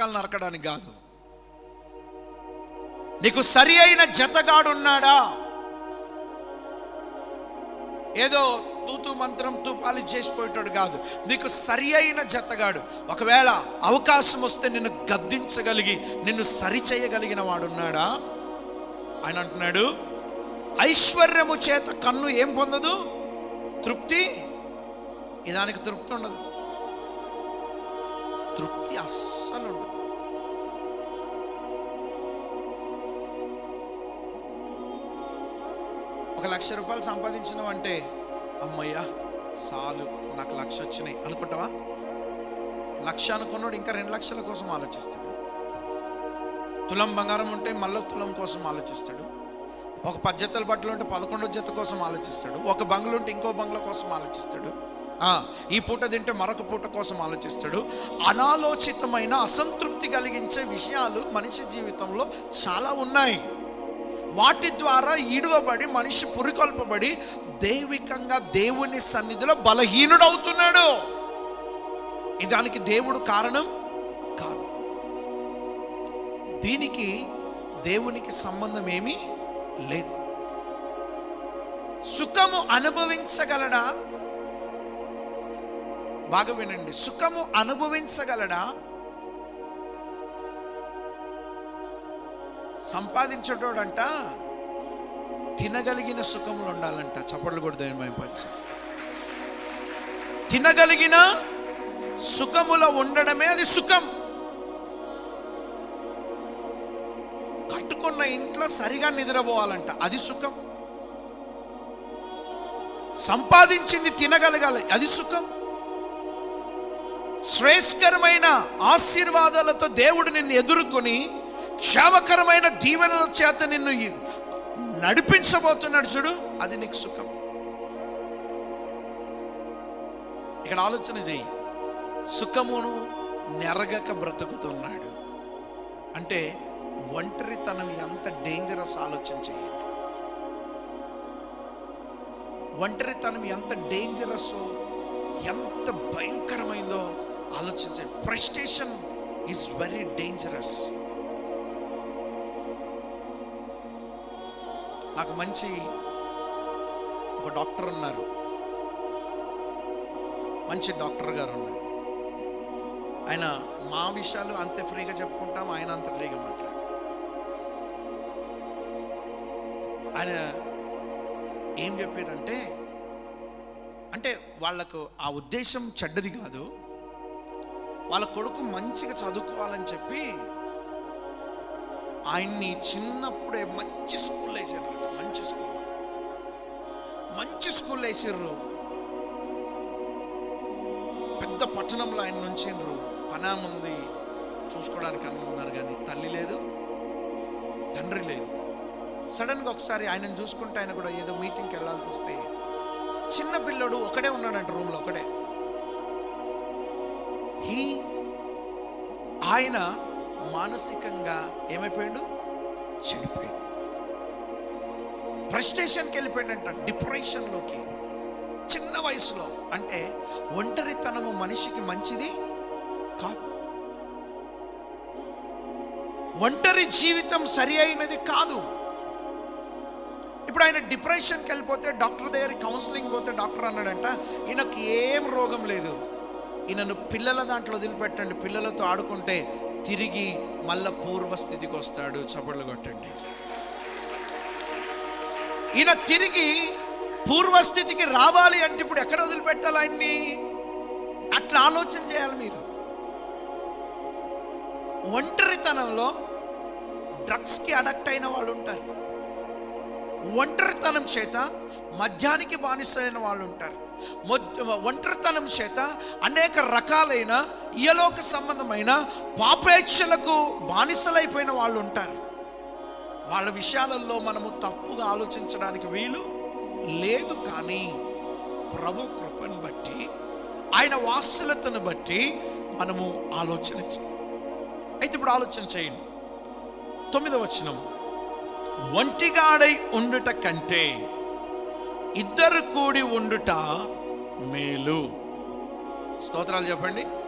తలకాలు నరకడానికి కాదు నీకు సరి అయిన జతగాడున్నాడా ఏదో తూతు మంత్రం తూపాలి చేసిపోయేటాడు కాదు నీకు సరి అయిన జతగాడు ఒకవేళ అవకాశం వస్తే నిన్ను గద్దించగలిగి నిన్ను సరి చేయగలిగిన వాడున్నాడా ఆయన అంటున్నాడు ఐశ్వర్యము చేత కన్ను ఏం పొందదు తృప్తి ఇదానికి తృప్తి ఉండదు తృప్తి అస్సలు ఉండదు ఒక లక్ష రూపాయలు సంపాదించినావు అంటే అమ్మయ్యా సాలు నాకు లక్ష వచ్చినాయి అనుకుంటావా లక్ష అనుకున్నాడు ఇంకా రెండు లక్షల కోసం ఆలోచిస్తాడు తులం బంగారం ఉంటే మళ్ళీ తులం కోసం ఆలోచిస్తాడు ఒక పది జతల బట్టలు ఉంటే పదకొండో జత కోసం ఆలోచిస్తాడు ఒక బంగ్లు ఉంటే ఇంకో బంగ్ల కోసం ఆలోచిస్తాడు ఆ, ఈ పూట తింటే మరొక పూట కోసం ఆలోచిస్తాడు అనాలోచితమైన అసంతృప్తి కలిగించే విషయాలు మనిషి జీవితంలో చాలా ఉన్నాయి వాటి ద్వారా ఈడవబడి మనిషి పురికొల్పబడి దైవికంగా దేవుని సన్నిధిలో బలహీనుడవుతున్నాడు ఈ దానికి దేవుడు కారణం కాదు దీనికి దేవునికి సంబంధం ఏమీ లేదు సుఖము అనుభవించగలడా బాగా వినండి సుఖము అనుభవించగలడా సంపాదించేటోడంట తినగలిగిన సుఖములు ఉండాలంట చప్పట్లు కూడా దేవుని భయపరిచి తినగలిగిన సుఖములో ఉండడమే అది సుఖం కట్టుకున్న ఇంట్లో సరిగా నిద్రపోవాలంట అది సుఖం సంపాదించింది తినగలగాలి అది సుఖం శ్రేష్కరమైన ఆశీర్వాదాలతో దేవుడు నిన్ను ఎదుర్కొని క్షేమకరమైన దీవెనల చేత నిన్ను ఈ- నడిపించబోతున్నాడు చూడు అది నీకు సుఖం ఇక్కడ ఆలోచన చెయ్యి సుఖమును నెరగక బ్రతుకుతున్నాడు అంటే ఒంటరితనం ఎంత డేంజరస్ ఆలోచన చేయండి ఒంటరితనం ఎంత డేంజరస్ ఎంత భయంకరమైందో ఆలోచించండి ఫ్రస్ట్రేషన్ ఈజ్ వెరీ డేంజరస్ నాకు మంచి ఒక డాక్టర్ ఉన్నారు మంచి డాక్టర్ గారు ఉన్నారు ఆయన మా విషయాలు అంతే ఫ్రీగా చెప్పుకుంటాం ఆయన అంత ఫ్రీగా మాట్లాడతారు ఆయన ఏం చెప్పారంటే అంటే వాళ్ళకు ఆ ఉద్దేశం చెడ్డది కాదు వాళ్ళ కొడుకు మంచిగా చదువుకోవాలని చెప్పి ఆయన్ని చిన్నప్పుడే మంచి స్కూల్ వేసారట మంచి స్కూల్ మంచి స్కూల్ వేసారు పెద్ద పట్టణంలో ఆయన నుంచిండ్రు పనాం ఉంది చూసుకోవడానికి అన్న ఉన్నారు కానీ తల్లి లేదు తండ్రి లేదు సడన్గా ఒకసారి ఆయనను చూసుకుంటే ఆయన కూడా ఏదో మీటింగ్కి వెళ్ళాల్సి వస్తే చిన్న పిల్లడు ఒకడే ఉన్నాడంట రూమ్లో ఒకడే హీ ఆయన మానసికంగా ఏమైపోయాడు చెడిపోయాడు ఫ్రస్ట్రేషన్కి వెళ్ళిపోయాడంట డిప్రెషన్లోకి చిన్న వయసులో అంటే ఒంటరితనము మనిషికి మంచిది కాదు ఒంటరి జీవితం సరి అయినది కాదు ఇప్పుడు ఆయన డిప్రెషన్కి వెళ్ళిపోతే డాక్టర్ దగ్గర కౌన్సిలింగ్ పోతే డాక్టర్ అన్నాడంట ఈయనకు ఏం రోగం లేదు ఈయనను పిల్లల దాంట్లో వదిలిపెట్టండి పిల్లలతో ఆడుకుంటే తిరిగి మళ్ళా పూర్వస్థితికి వస్తాడు చప్పట్లు కొట్టండి ఈయన తిరిగి పూర్వస్థితికి రావాలి అంటే ఇప్పుడు ఎక్కడ వదిలిపెట్టాలి ఆయన్ని అట్లా ఆలోచన చేయాలి మీరు ఒంటరితనంలో డ్రగ్స్కి అడక్ట్ అయిన వాళ్ళు ఉంటారు ఒంటరితనం చేత మద్యానికి బానిసైన వాళ్ళు ఉంటారు మొద్- ఒంటరితనం చేత అనేక రకాలైన ఇయలోక సంబంధమైన పాపేక్షలకు బానిసలైపోయిన వాళ్ళు ఉంటారు వాళ్ళ విషయాలలో మనము తప్పుగా ఆలోచించడానికి వీలు లేదు కానీ ప్రభు కృపను బట్టి ఆయన వాత్సలతను బట్టి మనము ఆలోచన చే- అయితే ఇప్పుడు ఆలోచన చేయండి తొమ్మిదవ వచనం ఒంటిగాడై ఉండుట కంటే ఇద్దరు కూడి ఉండుట మేలు స్తోత్రాలు చెప్పండి